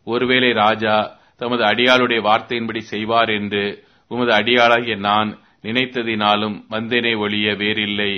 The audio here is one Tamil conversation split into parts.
ஒருவேளை ராஜா தமது அடியாளுடைய வார்த்தையின்படி செய்வார் என்று உமது அடியாளாகிய நான் நினைத்ததினாலும் வந்தேனே ஒழிய வேறில்லை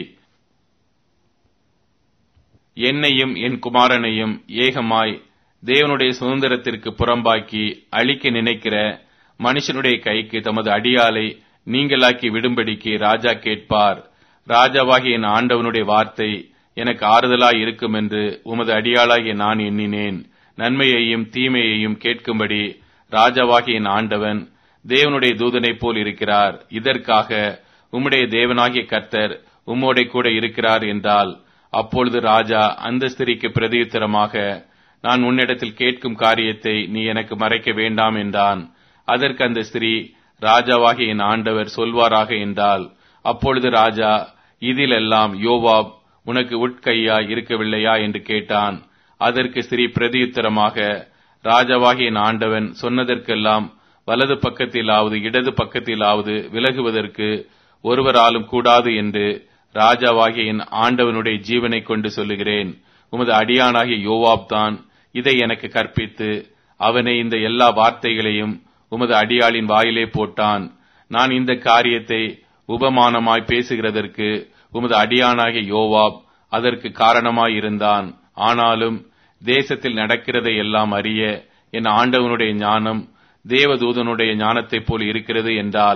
என்னையும் என் குமாரனையும் ஏகமாய் தேவனுடைய சுதந்திரத்திற்கு புறம்பாக்கி அழிக்க நினைக்கிற மனுஷனுடைய கைக்கு தமது அடியாலை நீங்களாக்கி விடும்படிக்கு ராஜா கேட்பார் ராஜாவாகிய என் ஆண்டவனுடைய வார்த்தை எனக்கு ஆறுதலாய் இருக்கும் என்று உமது அடியாளாகிய நான் எண்ணினேன் நன்மையையும் தீமையையும் கேட்கும்படி ராஜாவாகிய என் ஆண்டவன் தேவனுடைய தூதனைப் போல் இருக்கிறார் இதற்காக உம்முடைய தேவனாகிய கர்த்தர் உம்மோட கூட இருக்கிறார் என்றால் அப்பொழுது ராஜா அந்த ஸ்திரிக்கு பிரதியுத்தரமாக நான் உன்னிடத்தில் கேட்கும் காரியத்தை நீ எனக்கு மறைக்க வேண்டாம் என்றான் அதற்கு அந்த ஸ்திரீ ராஜாவாகிய என் ஆண்டவர் சொல்வாராக என்றால் அப்பொழுது ராஜா இதிலெல்லாம் யோவாப் உனக்கு உட்கையா இருக்கவில்லையா என்று கேட்டான் அதற்கு ஸ்திரீ பிரதியுத்தரமாக ராஜாவாகிய என் ஆண்டவன் சொன்னதற்கெல்லாம் வலது பக்கத்திலாவது இடது பக்கத்திலாவது விலகுவதற்கு ஒருவராலும் கூடாது என்று ராஜாவாகிய என் ஆண்டவனுடைய ஜீவனை கொண்டு சொல்லுகிறேன் உமது அடியானாகிய யோவாப் தான் இதை எனக்கு கற்பித்து அவனை இந்த எல்லா வார்த்தைகளையும் உமது அடியாளின் வாயிலே போட்டான் நான் இந்த காரியத்தை உபமானமாய் பேசுகிறதற்கு உமது அடியானாகிய யோவாப் அதற்கு காரணமாய் இருந்தான் ஆனாலும் தேசத்தில் நடக்கிறதை எல்லாம் அறிய என் ஆண்டவனுடைய ஞானம் தேவதூதனுடைய ஞானத்தைப் போல் இருக்கிறது என்றால்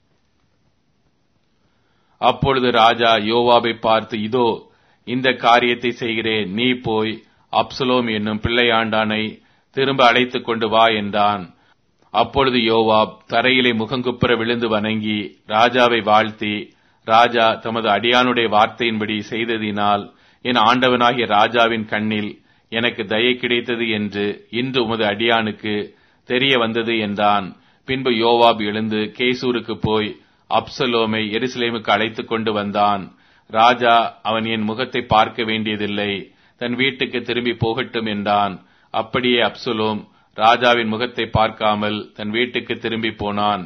அப்பொழுது ராஜா யோவாபை பார்த்து இதோ இந்த காரியத்தை செய்கிறேன் நீ போய் அப்சலோம் என்னும் பிள்ளையாண்டானை திரும்ப அழைத்துக் கொண்டு வா என்றான் அப்பொழுது யோவாப் தரையிலே முகங்குப்புற விழுந்து வணங்கி ராஜாவை வாழ்த்தி ராஜா தமது அடியானுடைய வார்த்தையின்படி செய்ததினால் என் ஆண்டவனாகிய ராஜாவின் கண்ணில் எனக்கு தயை கிடைத்தது என்று இன்று உமது அடியானுக்கு தெரிய வந்தது என்றான் பின்பு யோவாப் எழுந்து கேசூருக்கு போய் அப்சலோமை எருசலேமுக்கு அழைத்துக் கொண்டு வந்தான் ராஜா அவன் என் முகத்தை பார்க்க வேண்டியதில்லை தன் வீட்டுக்கு திரும்பி போகட்டும் என்றான் அப்படியே அப்சலோம் ராஜாவின் முகத்தை பார்க்காமல் தன் வீட்டுக்கு திரும்பி போனான்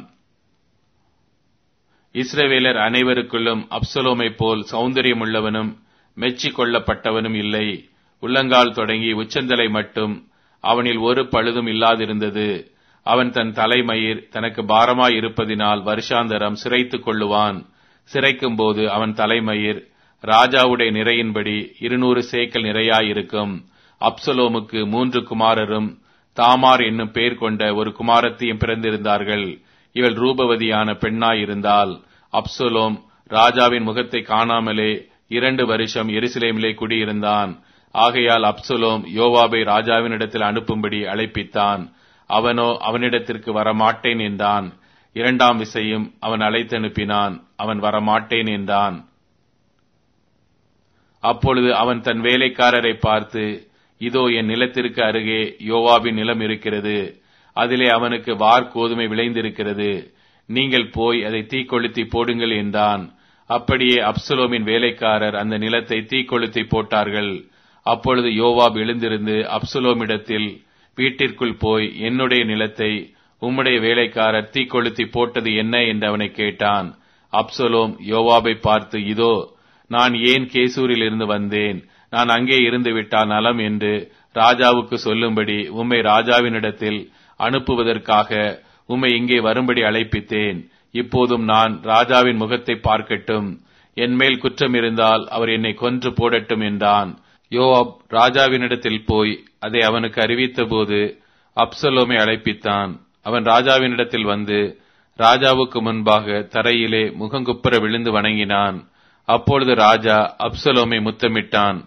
இஸ்ரவேலர் அனைவருக்குள்ளும் அப்சலோமை போல் சௌந்தரியமுள்ளவனும் மெச்சி கொள்ளப்பட்டவனும் இல்லை உள்ளங்கால் தொடங்கி உச்சந்தலை மட்டும் அவனில் ஒரு பழுதும் இல்லாதிருந்தது அவன் தன் தலைமயிர் தனக்கு பாரமாய் இருப்பதினால் வருஷாந்தரம் சிரைத்துக் கொள்ளுவான் சிரைக்கும் போது அவன் தலைமயிர் ராஜாவுடைய நிறையின்படி இருநூறு சேக்கல் நிறையாயிருக்கும் அப்சலோமுக்கு மூன்று குமாரரும் தாமார் என்னும் பெயர் கொண்ட ஒரு குமாரத்தையும் பிறந்திருந்தார்கள் இவள் ரூபவதியான பெண்ணாயிருந்தால் அப்சலோம் ராஜாவின் முகத்தை காணாமலே இரண்டு வருஷம் எருசலேமிலே குடியிருந்தான் ஆகையால் அப்சலோம் யோவாபை ராஜாவினிடத்தில் அனுப்பும்படி அழைப்பித்தான் அவனோ அவனிடத்திற்கு வரமாட்டேன் என்றான் இரண்டாம் விசையும் அவன் அழைத்தனுப்பினான் அவன் வரமாட்டேன் என்றான் அப்பொழுது அவன் தன் வேலைக்காரரை பார்த்து இதோ என் நிலத்திற்கு அருகே யோவாபின் நிலம் இருக்கிறது அதிலே அவனுக்கு வார் கோதுமை விளைந்திருக்கிறது நீங்கள் போய் அதை தீக்கொளுத்தி போடுங்கள் என்றான் அப்படியே அப்சலோமின் வேலைக்காரர் அந்த நிலத்தை தீக்கொளுத்தி போட்டார்கள் அப்பொழுது யோவாப் எழுந்திருந்து அப்சலோமிடத்தில் வீட்டிற்குள் போய் என்னுடைய நிலத்தை உம்முடைய வேலைக்காரர் தீக்கொளுத்தி போட்டது என்ன என்று அவனை கேட்டான் அப்சலோம் யோவாபை பார்த்து இதோ நான் ஏன் கேசூரில் இருந்து வந்தேன் நான் அங்கே இருந்து விட்டால் நலம் என்று ராஜாவுக்கு சொல்லும்படி உம்மை ராஜாவினிடத்தில் அனுப்புவதற்காக உம்மை இங்கே வரும்படி அழைப்பித்தேன் இப்போதும் நான் ராஜாவின் முகத்தை பார்க்கட்டும் என் மேல் குற்றம் இருந்தால் அவர் என்னை கொன்று போடட்டும் என்றான் யோவாப் ராஜாவினிடத்தில் போய் அதை அவனுக்கு அறிவித்த போது அப்சலோமை அழைப்பித்தான் அவன் ராஜாவினிடத்தில் வந்து ராஜாவுக்கு முன்பாக தரையிலே முகங்குப்புற விழுந்து வணங்கினான் அப்பொழுது ராஜா அப்சலோமை முத்தமிட்டான்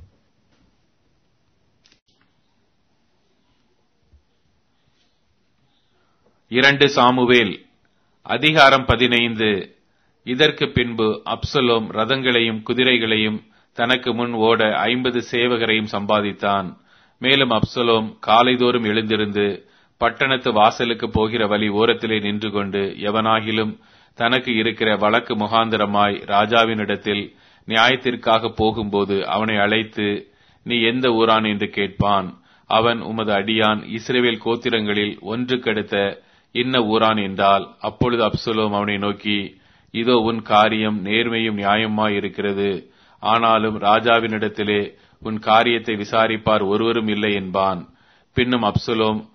இரண்டு சாமுவேல் அதிகாரம் பதினைந்து இதற்கு பின்பு அப்சலோம் ரதங்களையும் குதிரைகளையும் தனக்கு முன் ஓட ஐம்பது சேவகரையும் சம்பாதித்தான் மேலும் அப்சலோம் காலைதோறும் எழுந்திருந்து பட்டணத்து வாசலுக்கு போகிற வழி ஓரத்திலே நின்று கொண்டு எவனாகிலும் தனக்கு இருக்கிற வழக்கு முகாந்திரமாய் ராஜாவினிடத்தில் நியாயத்திற்காக போகும்போது அவனை அழைத்து நீ எந்த ஊரான் என்று கேட்பான் அவன் உமது அடியான் இஸ்ரேவேல் கோத்திரங்களில் ஒன்று கெடுத்த இன்ன ஊரான் என்றால் அப்பொழுது அப்சலோம் அவனை நோக்கி இதோ உன் காரியம் நேர்மையும் நியாயமாய் இருக்கிறது ஆனாலும் ராஜாவினிடத்திலே உன் காரியத்தை விசாரிப்பார் ஒருவரும் இல்லை என்பான் பின்னும் அப்சலோம்